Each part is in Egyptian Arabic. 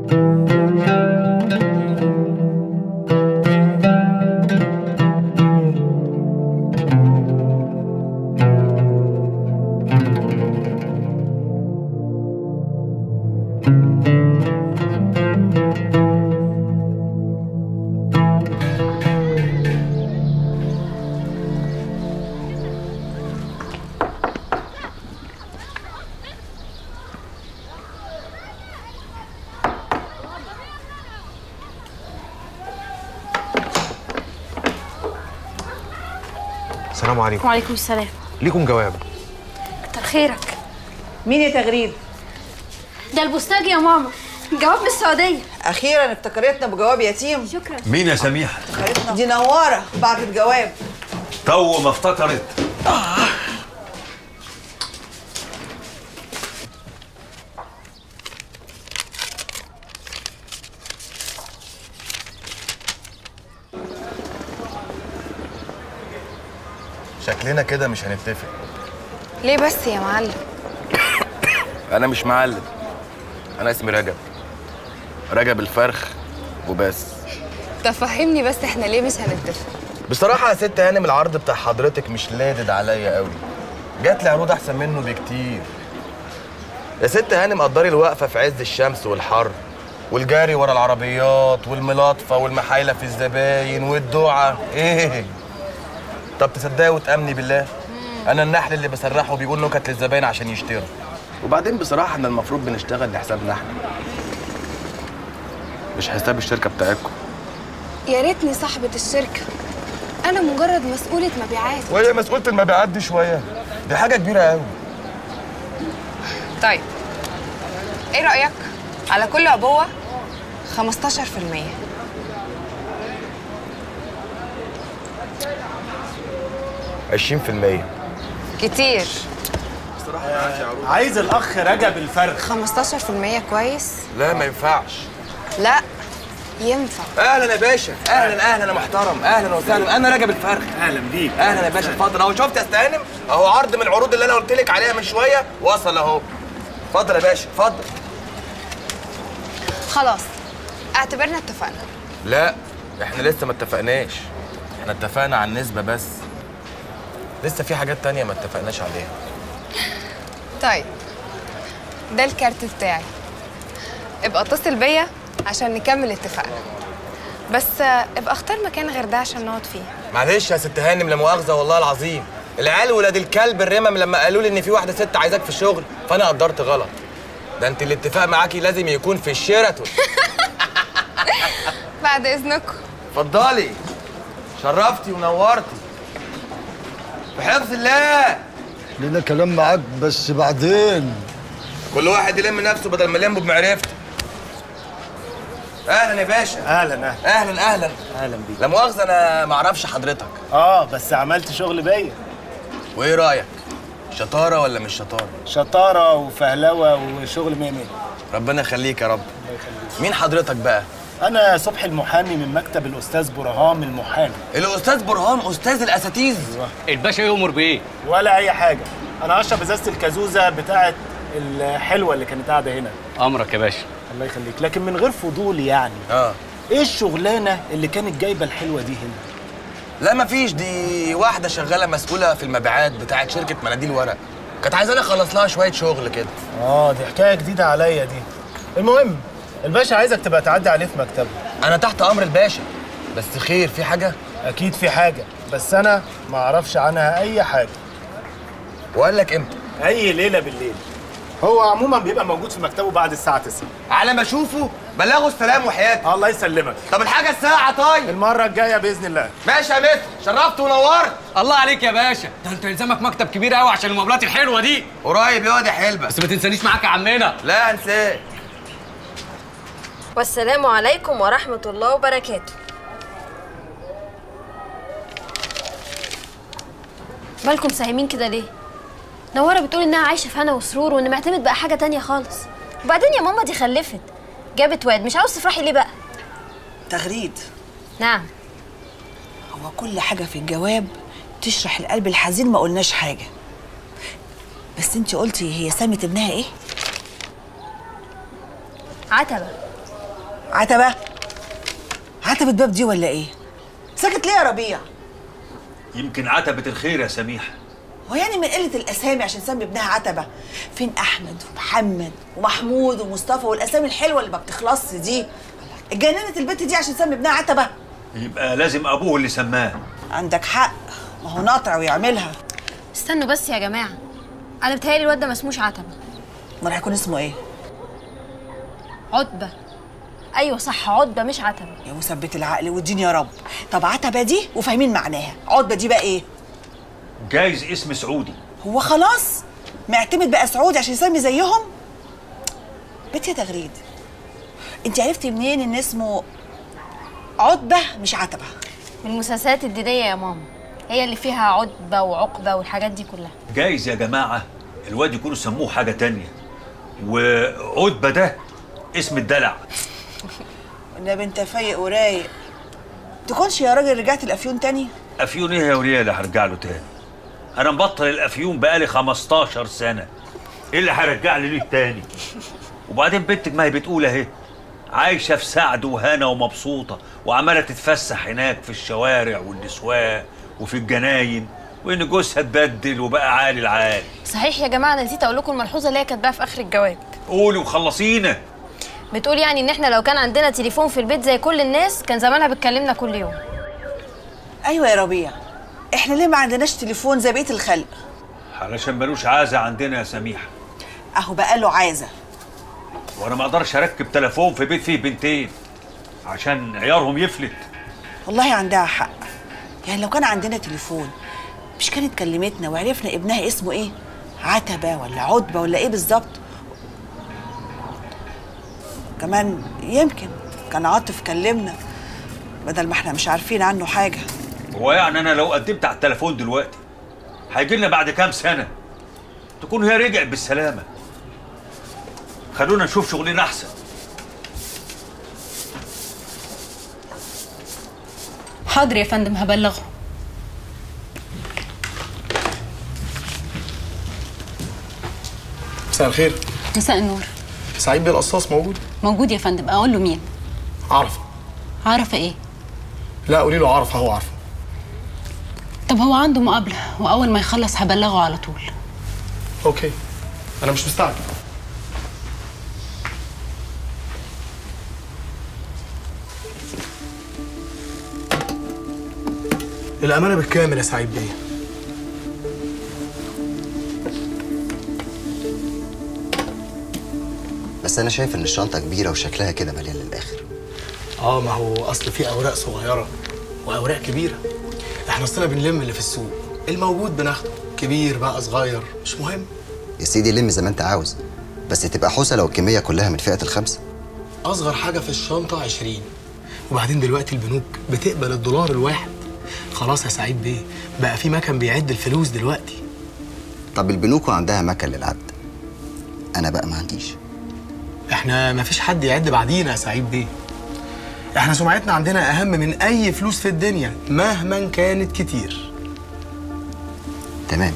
السلام عليكم وعليكم السلام ليكم جواب كتر خيرك مين يا تغريد؟ ده البوستاج يا ماما جواب من السعودية أخيرا افتكرتنا بجواب يتيم شكرا مين يا سميحة؟ دي نوارة بعتت جواب تو ما افتكرت شكلنا كده مش هنتفق ليه بس يا معلم انا مش معلم انا اسمي رجب رجب الفرخ وبس تفهمني بس احنا ليه مش هنتفق بصراحه يا ست هانم العرض بتاع حضرتك مش لادد عليا قوي جات لي عروض احسن منه بكتير يا ست هانم قدري الوقفه في عز الشمس والحر والجري ورا العربيات والملاطفه والمحايله في الزباين والدعاء ايه طب تصدقي وتامني بالله انا النحل اللي بسرحه بيقول نكت للزباين عشان يشتروا وبعدين بصراحه احنا المفروض بنشتغل لحسابنا احنا مش حساب الشركه بتاعتكم يا ريتني صاحبة الشركة أنا مجرد مسؤولة مبيعات وهي مسؤولة المبيعات دي شوية دي حاجة كبيرة قوي طيب إيه رأيك على كل عبوة 15% 20% كتير عايز الاخ رجب الفرخ 15% كويس لا ما ينفعش لا ينفع اهلا يا باشا اهلا اهلا يا محترم اهلا وسهلا انا رجب الفرخ اهلا بيك اهلا يا باشا اتفضل اهو شفت يا استهانم اهو عرض من العروض اللي انا قلت لك عليها من شويه وصل اهو اتفضل يا باشا اتفضل خلاص اعتبرنا اتفقنا لا احنا لسه ما اتفقناش احنا اتفقنا على النسبه بس لسه في حاجات تانية ما اتفقناش عليها طيب ده الكارت بتاعي ابقى اتصل بيا عشان نكمل اتفاقنا بس آه، ابقى اختار مكان غير ده عشان نقعد فيه معلش يا ست هانم لا مؤاخذه والله العظيم العيال ولاد الكلب الرمم لما قالوا لي ان في واحده ست عايزاك في الشغل فانا قدرت غلط ده انت الاتفاق معاكي لازم يكون في الشيراتون بعد اذنكم اتفضلي شرفتي ونورتي بحفظ الله لنا كلام معاك بس بعدين كل واحد يلم نفسه بدل ما يلمه بمعرفته اهلا يا باشا اهلا اهلا اهلا اهلا اهلا بيك لا مؤاخذه انا ما اعرفش حضرتك اه بس عملت شغل بيا وايه رايك شطاره ولا مش شطاره شطاره وفهلوه وشغل مية مية ربنا يخليك يا رب مين حضرتك بقى انا صبحي المحامي من مكتب الاستاذ برهام المحامي الاستاذ برهان استاذ الاساتيذ الباشا يؤمر بايه؟ ولا اي حاجه انا اشرب ازازه الكازوزه بتاعت الحلوه اللي كانت قاعده هنا امرك يا باشا الله يخليك لكن من غير فضول يعني اه ايه الشغلانه اللي كانت جايبه الحلوه دي هنا لا مفيش دي واحده شغاله مسؤوله في المبيعات بتاعت شركه مناديل ورق كانت عايزاني اخلص لها شويه شغل كده اه دي حكايه جديده عليا دي المهم الباشا عايزك تبقى تعدي عليه في مكتبه انا تحت امر الباشا بس خير في حاجه اكيد في حاجه بس انا ما اعرفش عنها اي حاجه وقال لك امتى اي ليله بالليل هو عموما بيبقى موجود في مكتبه بعد الساعه 9 على ما اشوفه بلغه السلام وحياتي الله يسلمك طب الحاجه الساعه طيب المره الجايه باذن الله ماشي يا متر شرفت ونورت الله عليك يا باشا ده انت يلزمك مكتب كبير قوي عشان المقابلات الحلوه دي قريب يا واد يا حلبه بس ما تنسانيش معاك يا عمنا لا انساه والسلام عليكم ورحمة الله وبركاته بالكم ساهمين كده ليه؟ نوارة بتقول إنها عايشة في هنا وسرور وإن معتمد بقى حاجة تانية خالص وبعدين يا ماما دي خلفت جابت واد مش عاوز تفرحي ليه بقى؟ تغريد نعم هو كل حاجة في الجواب تشرح القلب الحزين ما قلناش حاجة بس انت قلتي هي سمت ابنها ايه؟ عتبة عتبه عتبه باب دي ولا ايه ساكت ليه يا ربيع يمكن عتبة الخير يا سميحة هو يعني من قله الاسامي عشان نسمي ابنها عتبه فين احمد ومحمد ومحمود ومصطفى والاسامي الحلوه اللي ما بتخلصش دي اتجننت البت دي عشان تسمي ابنها عتبه يبقى لازم أبوه اللي سماه عندك حق ما هو ناطع ويعملها استنوا بس يا جماعه انا بتهيألي الواد ده ما اسموش عتبه امال هيكون اسمه ايه عتبه ايوه صح عتبه مش عتبه يا مثبت العقل والدين يا رب طب عتبه دي وفاهمين معناها عتبه دي بقى ايه جايز اسم سعودي هو خلاص معتمد بقى سعودي عشان يسمي زيهم بنت يا تغريد انت عرفتي منين ان اسمه عتبه مش عتبه من المسلسلات الدينيه يا ماما هي اللي فيها عتبه وعقبه والحاجات دي كلها جايز يا جماعة الواد يكونوا سموه حاجة تانية وعتبة ده اسم الدلع والنبي انت فايق ورايق تكونش يا راجل رجعت الافيون تاني أفيون إيه يا وليه اللي هرجع له تاني أنا مبطل الأفيون بقالي 15 سنة إيه اللي هرجع لي ليه تاني وبعدين بنتك ما هي بتقول أهي عايشة في سعد وهنا ومبسوطة وعمالة تتفسح هناك في الشوارع والأسواق وفي الجناين وإن جوزها اتبدل وبقى عالي العالي صحيح يا جماعه انا نسيت اقول لكم الملحوظه اللي هي كاتباها في اخر الجواب قولي وخلصينا بتقول يعني ان احنا لو كان عندنا تليفون في البيت زي كل الناس كان زمانها بتكلمنا كل يوم ايوه يا ربيع احنا ليه ما عندناش تليفون زي بقيه الخلق علشان ملوش عازة عندنا يا سميحة اهو بقى له عازه وأنا ما أقدرش أركب تليفون في بيت فيه بنتين عشان عيارهم يفلت والله عندها حق يعني لو كان عندنا تليفون مش كانت كلمتنا وعرفنا ابنها اسمه ايه عتبة ولا عتبة ولا ايه بالظبط كمان يمكن كان عاطف كلمنا بدل ما احنا مش عارفين عنه حاجة هو يعني انا لو قدمت على التليفون دلوقتي هيجي لنا بعد كام سنه تكون هي رجعت بالسلامه خلونا نشوف شغلنا احسن حاضر يا فندم هبلغه مساء الخير مساء النور سعيد بيه القصاص موجود موجود يا فندم اقول له مين عرفه عارفه ايه لا قولي له عرفه هو عارفه طب هو عنده مقابله واول ما يخلص هبلغه على طول اوكي انا مش مستعجل الأمانة بالكامل يا سعيد بيه بس انا شايف ان الشنطه كبيره وشكلها كده مليان للاخر اه ما هو اصل في اوراق صغيره واوراق كبيره احنا اصلنا بنلم اللي في السوق الموجود بناخده كبير بقى صغير مش مهم يا سيدي لم زي ما انت عاوز بس تبقى حوسه لو الكميه كلها من فئه الخمسه اصغر حاجه في الشنطه 20 وبعدين دلوقتي البنوك بتقبل الدولار الواحد خلاص يا سعيد بيه بقى في مكن بيعد الفلوس دلوقتي طب البنوك عندها مكن للعد انا بقى ما عنديش احنا ما فيش حد يعد بعدينا يا سعيد بيه احنا سمعتنا عندنا اهم من اي فلوس في الدنيا مهما كانت كتير تمام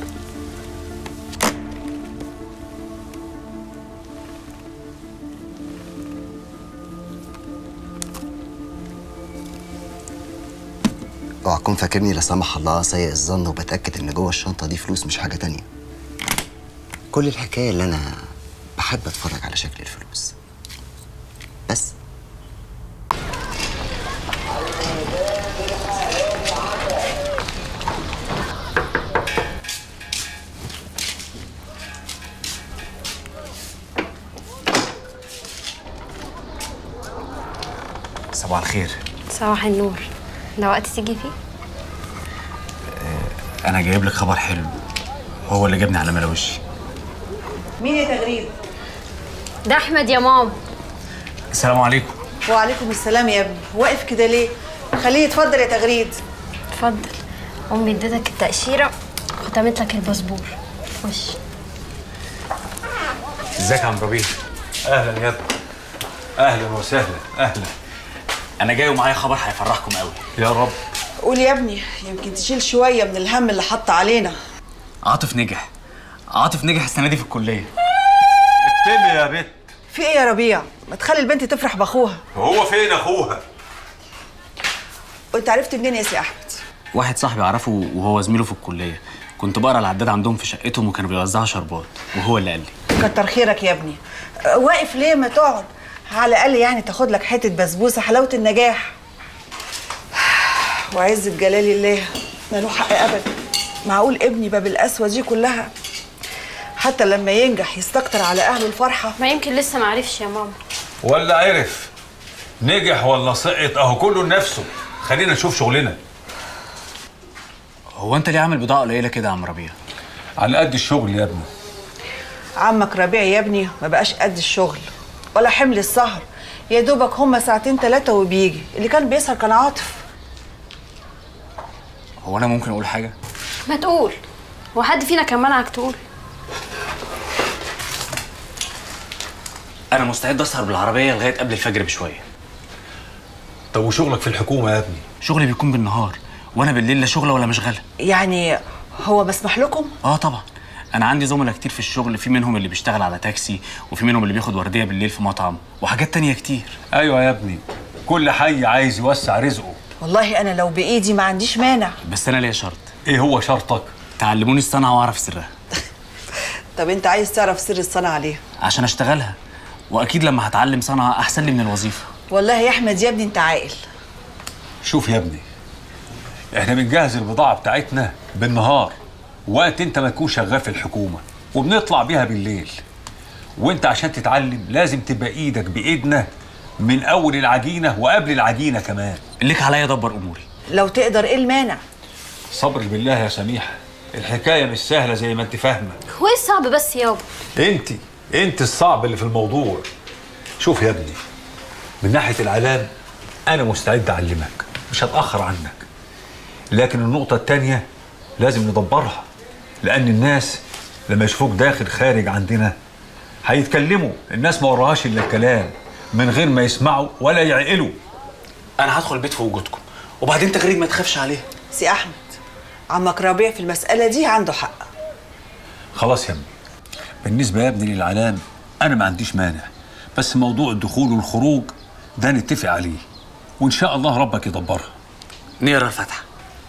اوعى تكون فاكرني لا سمح الله سيء الظن وبتاكد ان جوه الشنطه دي فلوس مش حاجه تانية كل الحكايه اللي انا بحب اتفرج على شكل الفلوس بس صباح الخير صباح النور ده وقت تيجي فيه انا جايب لك خبر حلو هو اللي جابني على ملوشي مين يا تغريد ده احمد يا ماما السلام عليكم وعليكم السلام يا ابني واقف كده ليه خليه يتفضل يا تغريد اتفضل امي اديتك التاشيره ختمت لك الباسبور خش ازيك يا عم ربيع اهلا يا ابني اهلا وسهلا اهلا انا جاي ومعايا خبر هيفرحكم قوي يا رب قول يا ابني يمكن تشيل شويه من الهم اللي حط علينا عاطف نجح عاطف نجح السنه دي في الكليه اكتبي يا بت في ايه يا ربيع ما تخلي البنت تفرح باخوها هو فين اخوها وانت عرفت منين يا سي احمد واحد صاحبي اعرفه وهو زميله في الكليه كنت بقرا العداد عندهم في شقتهم وكانوا بيوزعوا شربات وهو اللي قال لي كتر خيرك يا ابني أه، واقف ليه ما تقعد على الاقل يعني تاخد لك حته بسبوسه حلاوه النجاح وعزة جلال الله ماله حق ابدا معقول ابني باب القسوه دي كلها حتى لما ينجح يستكتر على اهله الفرحه ما يمكن لسه ما عرفش يا ماما ولا عرف نجح ولا سقط اهو كله لنفسه خلينا نشوف شغلنا هو انت ليه عامل بضاعه قليله كده يا عم ربيع على قد الشغل يا ابني عمك ربيع يا ابني ما بقاش قد الشغل ولا حمل السهر يا دوبك هما ساعتين ثلاثه وبيجي اللي كان بيسهر كان عاطف هو انا ممكن اقول حاجه ما تقول هو حد فينا كان منعك تقول انا مستعد اسهر بالعربيه لغايه قبل الفجر بشويه طب وشغلك في الحكومه يا ابني شغلي بيكون بالنهار وانا بالليل لا شغله ولا مشغله يعني هو مسمح لكم اه طبعا انا عندي زملاء كتير في الشغل في منهم اللي بيشتغل على تاكسي وفي منهم اللي بياخد ورديه بالليل في مطعم وحاجات تانية كتير ايوه يا ابني كل حي عايز يوسع رزقه والله انا لو بايدي ما عنديش مانع بس انا ليا شرط ايه هو شرطك تعلموني الصنعه واعرف سرها طب انت عايز تعرف سر الصنعه ليه عشان اشتغلها واكيد لما هتعلم صنعه احسن لي من الوظيفه والله يا احمد يا ابني انت عاقل شوف يا ابني احنا بنجهز البضاعه بتاعتنا بالنهار وقت انت ما تكون شغال في الحكومه وبنطلع بيها بالليل وانت عشان تتعلم لازم تبقى ايدك بايدنا من اول العجينه وقبل العجينه كمان ليك عليا دبر اموري لو تقدر ايه المانع صبر بالله يا سميحه الحكايه مش سهله زي ما انت فاهمه هو ايه الصعب بس يابا انت انت الصعب اللي في الموضوع شوف يا ابني من ناحيه العلام انا مستعد اعلمك مش هتاخر عنك لكن النقطه التانيه لازم ندبرها لان الناس لما يشوفوك داخل خارج عندنا هيتكلموا الناس ما وراهاش الا الكلام من غير ما يسمعوا ولا يعقلوا انا هدخل البيت في وجودكم وبعدين تغريد ما تخافش عليه سي احمد عمك ربيع في المساله دي عنده حق خلاص يا ابني بالنسبه يا ابني للعلام انا ما عنديش مانع بس موضوع الدخول والخروج ده نتفق عليه وان شاء الله ربك يدبرها نقرا الفاتحه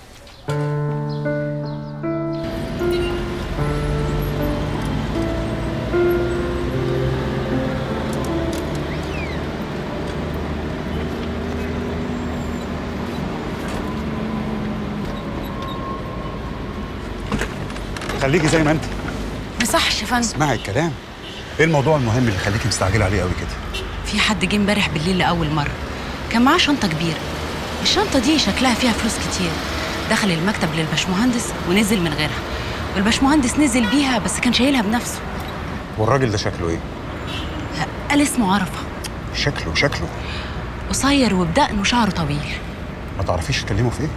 خليكي زي ما انت ما صحش يا فندم اسمعي الكلام ايه الموضوع المهم اللي خليكي مستعجله عليه قوي كده في حد جه امبارح بالليل لاول مره كان معاه شنطه كبيره الشنطه دي شكلها فيها فلوس كتير دخل المكتب للبشمهندس ونزل من غيرها والبشمهندس نزل بيها بس كان شايلها بنفسه والراجل ده شكله ايه قال اسمه عرفه شكله شكله قصير وبدقن وشعره طويل ما تعرفيش تكلمه في ايه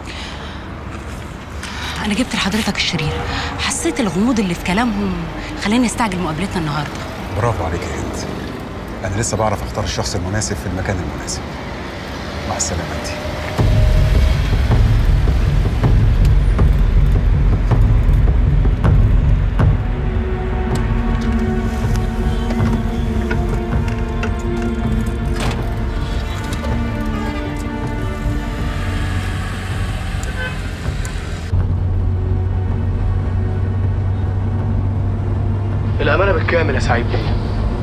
انا جبت لحضرتك الشرير حسيت الغموض اللي في كلامهم خلاني استعجل مقابلتنا النهارده برافو عليك يا هند انا لسه بعرف اختار الشخص المناسب في المكان المناسب مع السلامه انت الامانه بالكامل يا سعيد بيه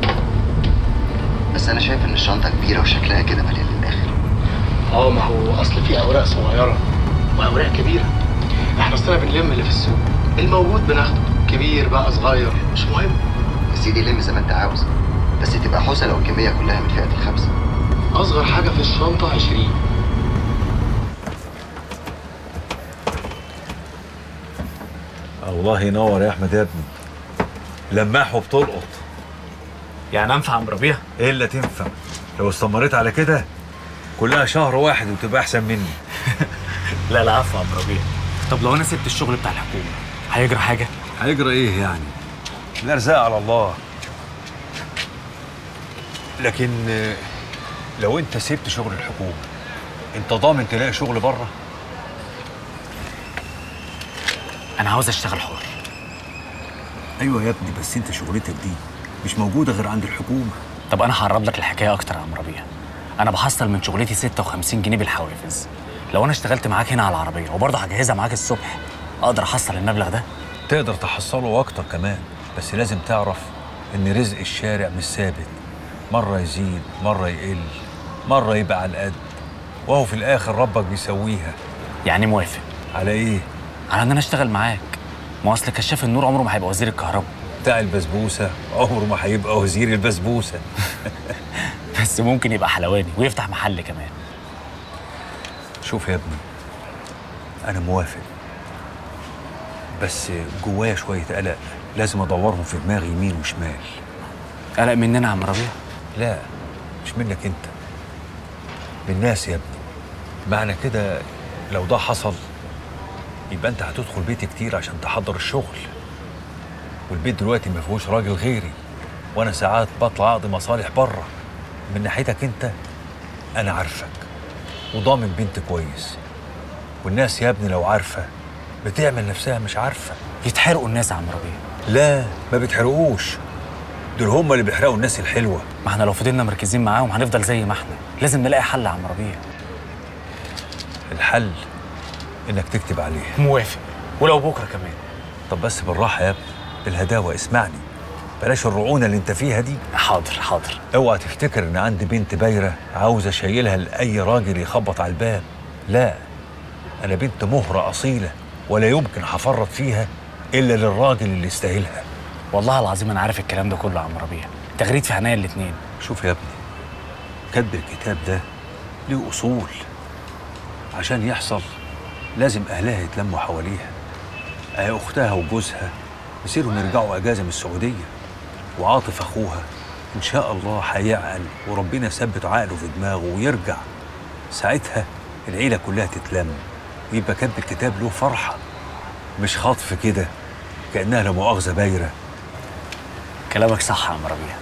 بس انا شايف ان الشنطه كبيره وشكلها كده مليان للاخر اه ما هو اصل في اوراق صغيره واوراق كبيره احنا اصلنا بنلم اللي في السوق الموجود بناخده كبير بقى صغير مش مهم يا سيدي لم زي ما انت عاوز بس تبقى حوسه لو الكميه كلها من فئه الخمسه اصغر حاجه في الشنطه 20 الله ينور يا احمد يا ابني لماح وبتلقط يعني انفع عم ربيع ايه اللي تنفع لو استمريت على كده كلها شهر واحد وتبقى احسن مني لا لا عفو يا عم ربيع طب لو انا سبت الشغل بتاع الحكومه هيجرى حاجه هيجرى ايه يعني الارزاق على الله لكن آه، لو انت سبت شغل الحكومه انت ضامن تلاقي شغل بره انا عاوز اشتغل حر ايوه يا ابني بس انت شغلتك دي مش موجوده غير عند الحكومه طب انا هقرب لك الحكايه اكتر يا عم ربيع انا بحصل من شغلتي 56 جنيه بالحوافز لو انا اشتغلت معاك هنا على العربيه وبرضه هجهزها معاك الصبح اقدر احصل المبلغ ده تقدر تحصله اكتر كمان بس لازم تعرف ان رزق الشارع مش ثابت مره يزيد مره يقل مره يبقى على القد وهو في الاخر ربك بيسويها يعني موافق على ايه على ان انا اشتغل معاك ما اصل كشاف النور عمره ما هيبقى وزير الكهرباء بتاع البسبوسه عمره ما هيبقى وزير البسبوسه بس ممكن يبقى حلواني ويفتح محل كمان شوف يا ابني انا موافق بس جوايا شويه قلق لازم ادورهم في دماغي يمين وشمال قلق مننا يا عم ربيع لا مش منك انت من الناس يا ابني معنى كده لو ده حصل يبقى انت هتدخل بيتي كتير عشان تحضر الشغل والبيت دلوقتي ما فيهوش راجل غيري وانا ساعات بطلع اقضي مصالح بره من ناحيتك انت انا عارفك وضامن بنت كويس والناس يا ابني لو عارفه بتعمل نفسها مش عارفه يتحرقوا الناس يا عم ربيع لا ما بتحرقوش دول هم اللي بيحرقوا الناس الحلوه ما احنا لو فضلنا مركزين معاهم هنفضل زي ما احنا لازم نلاقي حل يا عم ربيع الحل انك تكتب عليه موافق ولو بكره كمان طب بس بالراحه يا ابني بالهداوه اسمعني بلاش الرعونه اللي انت فيها دي حاضر حاضر اوعى تفتكر ان عندي بنت بايره عاوزه اشيلها لاي راجل يخبط على الباب لا انا بنت مهره اصيله ولا يمكن هفرط فيها الا للراجل اللي يستاهلها والله العظيم انا عارف الكلام ده كله يا عم ربيع تغريد في عينيا الاتنين شوف يا ابني كتب الكتاب ده له اصول عشان يحصل لازم اهلها يتلموا حواليها اهي اختها وجوزها يصيروا يرجعوا اجازه من السعوديه وعاطف اخوها ان شاء الله هيعقل وربنا يثبت عقله في دماغه ويرجع ساعتها العيله كلها تتلم ويبقى كتب الكتاب له فرحه مش خطف كده كانها لا مؤاخذه بايره كلامك صح يا عم ربيع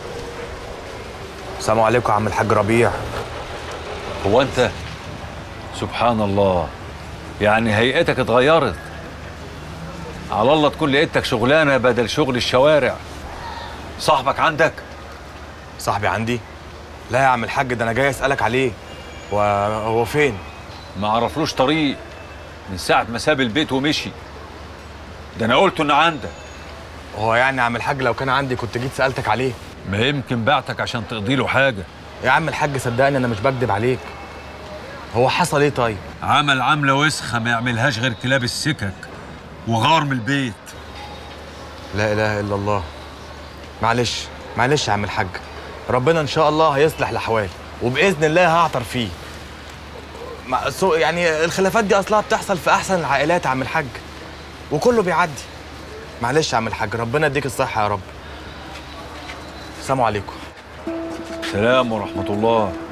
السلام عليكم يا عم الحاج ربيع هو انت سبحان الله يعني هيئتك اتغيرت على الله تكون لقيتك شغلانه بدل شغل الشوارع صاحبك عندك صاحبي عندي لا يا عم الحاج ده انا جاي اسالك عليه وهو فين ما عرفلوش طريق من ساعه ما ساب البيت ومشي ده انا قلت انه عندك هو يعني يا عم الحاج لو كان عندي كنت جيت سالتك عليه ما يمكن بعتك عشان تقضي له حاجه يا عم الحاج صدقني انا مش بكدب عليك هو حصل ايه طيب عمل عمله وسخه ما يعملهاش غير كلاب السكك وغار من البيت لا اله الا الله معلش معلش يا عم الحاج ربنا ان شاء الله هيصلح الاحوال وباذن الله هعطر فيه مع سو يعني الخلافات دي اصلها بتحصل في احسن العائلات يا عم الحاج وكله بيعدي معلش يا عم الحاج ربنا يديك الصحه يا رب السلام عليكم سلام ورحمه الله